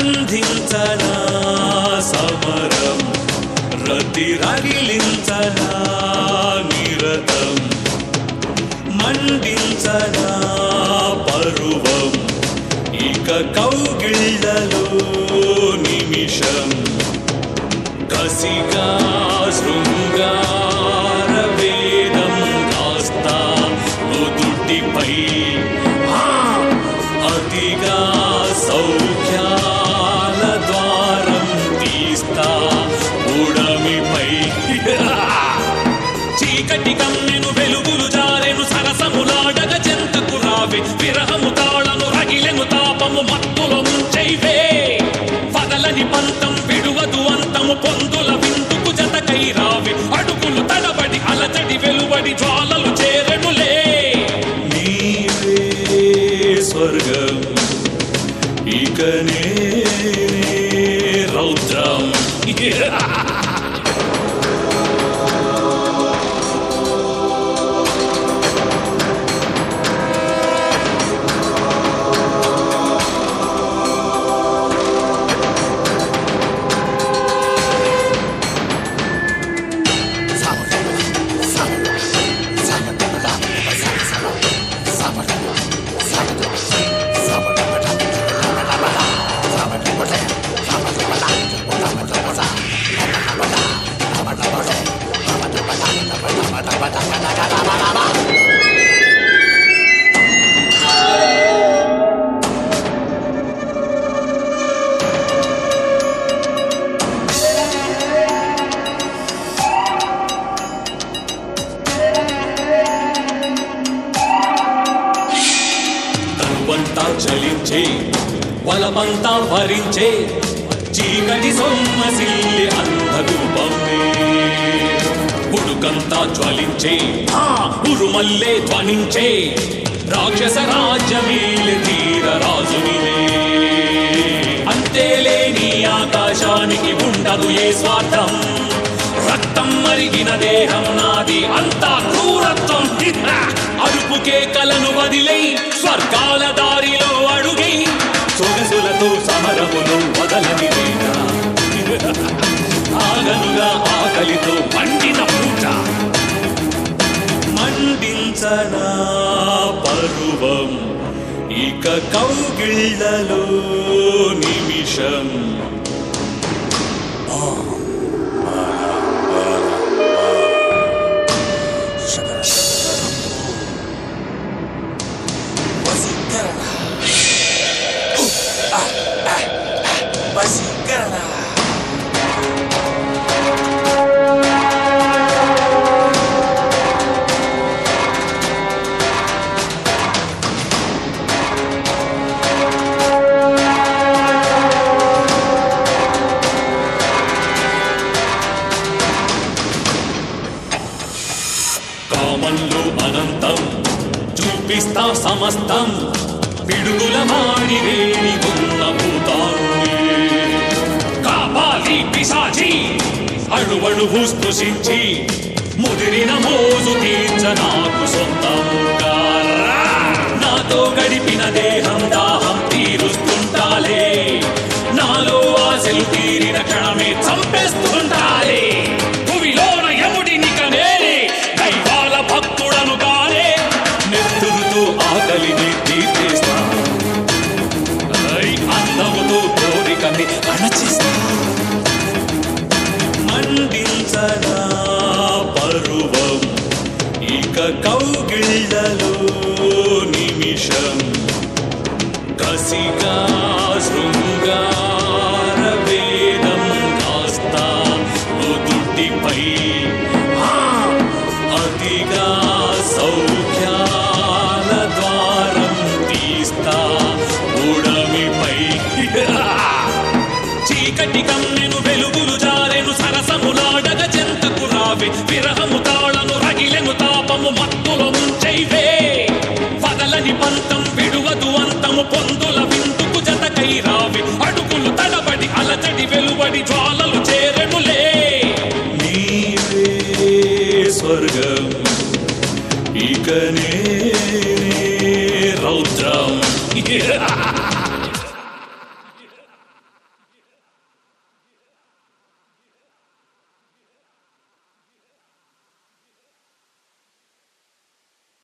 సంధించనా సమరం రతి రగిలించనా నిరతం మండించనా పరువం ఇక కౌగిళ్ళలో నిమిషం కసిగా శృంగార వేదం కాస్తా నుదుటిపై ఆ, అతిగా సౌఖ్యాల ద్వారం తీస్తా ఉడమిపై చీకటి కమ్మెను వెలుగులు జారెను సరసములాడగ చెంతకు రావే విరహము తాళను రగిలెను తాపము మత్తులో ముంచైవే పగలని పంతం విడువదు అంతము పొందుల విందుకు జతకై రావే అడుగులు తడబడి అలజడి వెలువడి జ్వాలలు చేరెనులే నీవే స్వర్గం ఇకనే రౌద్రం తనువంతా చలించే వలమంతా భరించే చీకటి సొమ్మసిల్లి అంధరూపమే ఉడుకంతా జ్వలించే ఆ ఉరుమల్లే ధ్వనించే రాక్షస రాజ్యమేలి తీర రాజునిలే అంతేలేని ఆకాశానికి ఉండదు ఏ స్వార్థం రక్తం మరిగిన దేహం నాది అంతా క్రూరత్వం అరుపుకే కలను వదిలై స్వర్గాల దారిలో అడుగై సొగసులతో సమరములు వదలని వేళ. ఆగనుగా ఆకలితో మండిన పూట మండించనా పరువం ఇక కౌగిళ్ళలో నిమిషం వసీకరణ వసీకరణ కామంలో అనంతం చూపిస్తా సమస్తం పిడుగుల మాడి వేడి ఉన్న భూతాన్ని కాపాలి పిశాచి అణువణువు స్పృశించి ముదిరిన మోజు తీర్చ నాకు సొంతముగా రా. నాతో గడిపిన దేహం దాహం తీరుస్తుంటాలే నాలో ఆశలు తీరిన క్షణమే చంపేస్తుంటాలే భువిలోన యముడినిక నేనే దైవాల భక్తుడను కానే నెత్తురుతో ఆకలిని తీర్చేస్తా ఐ అందముతో కోరికని అణచిస్తా మండించనా పరువం ఇక కౌగిళ్ళలో నిమిషం కసిగా శృంగార వేదం కాస్తా నుదుటిపై ఆ, అతిగా సౌఖ్యాల ద్వారం తీస్తా ఉడమిపై చీకటి కమ్మెను వెలుగులు జారెను సరసములాడగ చెంతకు రావే విరహము తాళను రగిలెను తాపము మత్తులో ముంచైవే పగలని పంతం విడువదు అంతము పొందుల విందుకు జతకై రావే అడుగులు తడబడి అలజడి వెలువడి జ్వాలలు చేరెనులే నీవే స్వర్గం ఇకనే రౌద్రం